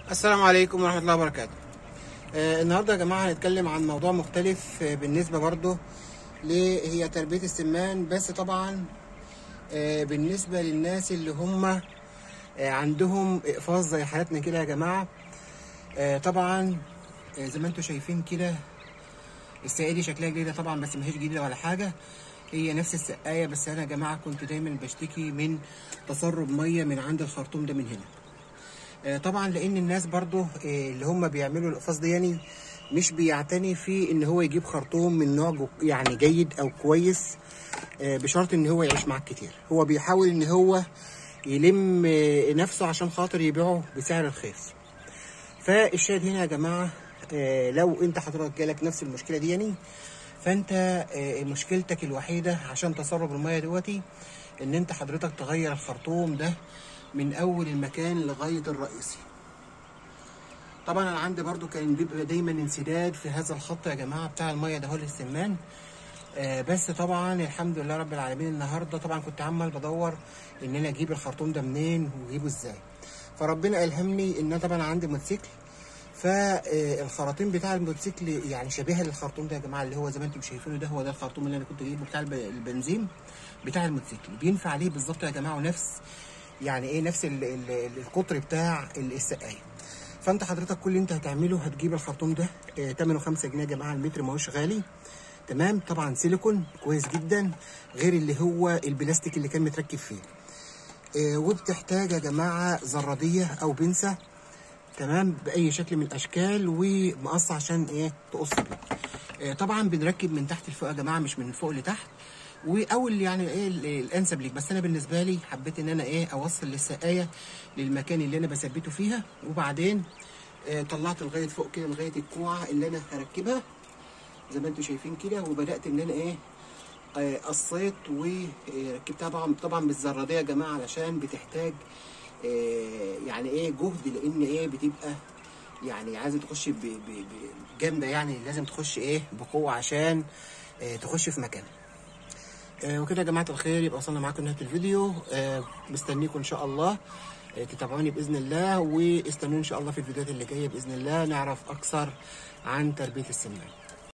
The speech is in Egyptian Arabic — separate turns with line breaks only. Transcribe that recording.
السلام عليكم ورحمة الله وبركاته آه النهاردة يا جماعة هنتكلم عن موضوع مختلف آه بالنسبة برضه هي تربية السمان بس طبعا آه بالنسبة للناس اللي هم آه عندهم إقفاص زي حالتنا كده يا جماعة آه طبعا آه زي ما انتم شايفين كده السقاية دي شكلها جديدة طبعا بس ماهيش جديدة ولا حاجة هي نفس السقاية بس أنا يا جماعة كنت دايما بشتكي من تسرب مية من عند الخرطوم ده من هنا طبعا لان الناس برضو اللي هم بيعملوا الاقفاص دي يعني مش بيعتني في ان هو يجيب خرطوم من نوع يعني جيد او كويس بشرط ان هو يعيش معاك كتير هو بيحاول ان هو يلم نفسه عشان خاطر يبيعه بسعر رخيص فالشاهد هنا يا جماعه لو انت حضرتك جالك نفس المشكله دي يعني فانت مشكلتك الوحيده عشان تسرب الميه دلوقتي ان انت حضرتك تغير الخرطوم ده من اول المكان لغايه الرئيسي طبعا انا عندي برضو كان بيبقى دايما انسداد في هذا الخط يا جماعه بتاع الميه ده هو للسمان آه بس طبعا الحمد لله رب العالمين النهارده طبعا كنت عمال بدور ان انا اجيب الخرطوم ده منين واجيبه ازاي فربنا الهمني ان انا طبعا عندي موتوسيكل فالخراطيم بتاع الموتوسيكل يعني شبيهه للخرطوم ده يا جماعه اللي هو زي ما انتم شايفينه ده هو ده الخرطوم اللي انا كنت جايبه بتاع البنزين بتاع الموتوسيكل بينفع عليه بالظبط يا جماعه ونفس يعني ايه نفس ال ال القطر بتاع السقايه فانت حضرتك كل اللي انت هتعمله هتجيب الخرطوم ده اه ثمنه 5 جنيه يا جماعه المتر ما هوش غالي تمام طبعا سيليكون كويس جدا غير اللي هو البلاستيك اللي كان متركب فيه اه وبتحتاج يا جماعه زراديه او بنسه تمام باي شكل من الاشكال ومقص عشان ايه تقص بيه اه طبعا بنركب من تحت لفوق يا جماعه مش من فوق لتحت واول يعني ايه الانسب ليك بس انا بالنسبه لي حبيت ان انا ايه اوصل للسقايه للمكان اللي انا بثبته فيها وبعدين آه طلعت لغايه فوق كده لغايه الكوعه اللي انا هركبها زي ما انتم شايفين كده وبدات ان انا ايه آه قصيت وركبتها طبعا طبعا بالزراديه يا جماعه علشان بتحتاج آه يعني ايه جهد لان ايه بتبقى يعني عايزه تخش جامده يعني لازم تخش ايه بقوه عشان تخش في مكانها آه وكده يا جماعه الخير يبقى وصلنا معاكم نهايه الفيديو آه مستنيكم ان شاء الله آه تتابعوني باذن الله واستنوني ان شاء الله في الفيديوهات اللي جايه باذن الله نعرف اكثر عن تربيه السمان